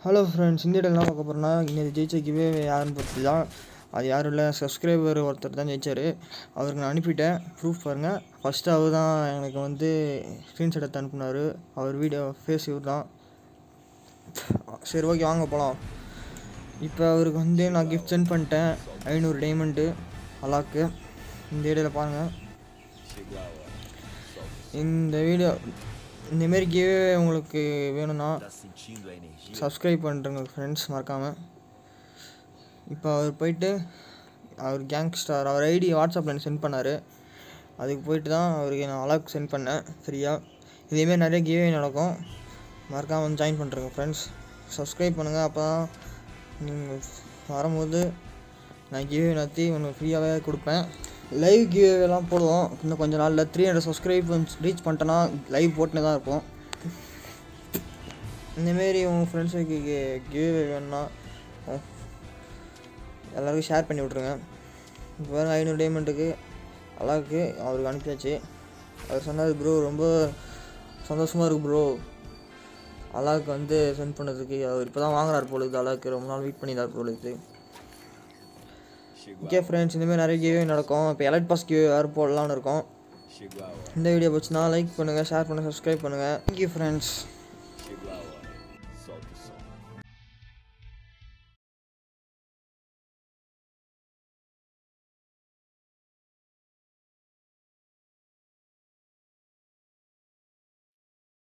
Hello friends இந்த இடத்துல என்ன பார்க்க போகிறோன்னா இன்னைக்கு ஜெயிச்ச கிவே யாருன்னு பற்றி தான் அது யாரும் இல்லை சப்ஸ்கிரைபர் ஒருத்தர் தான் ஜெயிச்சார் அவருக்கு நான் அனுப்பிட்டேன் ப்ரூஃப் பாருங்கள் ஃபஸ்ட்டு அவர் தான் எனக்கு வந்து ஸ்க்ரீன்ஷாட் எடுத்து அனுப்புனார் அவர் வீடியோ ஃபேஸ் இவர் தான் சரி ஓகே வாங்க போகலாம் இப்போ அவருக்கு வந்து நான் கிஃப்ட் சென்ட் பண்ணிட்டேன் ஐநூறு டைமண்டு அலாக்கு இந்த வீடியோவில் பாருங்கள் இந்த வீடியோ இந்தமாரி கிவே உங்களுக்கு வேணும்னா Tá sentindo a energia? Subscribe பண்ணுறேங்க ஃப்ரெண்ட்ஸ் மறக்காமல் இப்போ அவர் போயிட்டு அவர் கேங்ஸ்டார் அவர் ஐடி வாட்ஸ்அப்பில் எனக்கு சென்ட் பண்ணார் அதுக்கு போயிட்டு தான் அவருக்கு நான் அலாக் சென்ட் பண்ணேன் ஃப்ரீயாக இதேமாரி நிறைய கிவே நடக்கும் மறக்காமல் வந்து ஜாயின் பண்ணுறேங்க ஃப்ரெண்ட்ஸ் சப்ஸ்கிரைப் பண்ணுங்கள் அப்போ தான் நீங்கள் வரும்போது நான் கிவே நடத்தி உங்களுக்கு ஃப்ரீயாகவே கொடுப்பேன் லைவ் கிவேலாம் போடுவோம் இன்னும் கொஞ்ச நாளில் த்ரீ ஹண்ட்ரட் சப்ஸ்கிரைப் ரீச் பண்ணிட்டேன்னா லைவ் போட்டுன்னு தான் இருப்போம் இந்தமாரி உங்கள் ஃப்ரெண்ட்ஸுக்கு கிவே வேணும்னா உங்க- எல்லாருக்கும் ஷேர் பண்ணி விட்ருங்க இப்போ வேறு ஐநூறு டைமண்டுக்கு அழகுக்கு அவருக்கு அனுப்பியாச்சு அவர் சொன்னார் ப்ரோ ரொம்ப சந்தோஷமாக இருக்குது ப்ரோ அழகுக்கு வந்து சென்ட் பண்ணதுக்கு அவர் இப்போ தான் வாங்குறாரு பொழுது அழகுக்கு ரொம்ப நாள் வெயிட் பண்ணியிருந்தார் பொழுது Chegou, ஓகே ஃப்ரெண்ட்ஸ் இந்தமாதிரி நிறைய கிவே நடக்கும் இப்போ எலைட் பாஸ் கிவே வேறு போடலான்னு இருக்கோம் chegou a hora, இந்த வீடியோ பிடிச்சினா லைக் பண்ணுங்கள் ஷேர் பண்ணுங்கள் சப்ஸ்கிரைப் பண்ணுங்கள் thank you friends chegou a hora. Solta o som.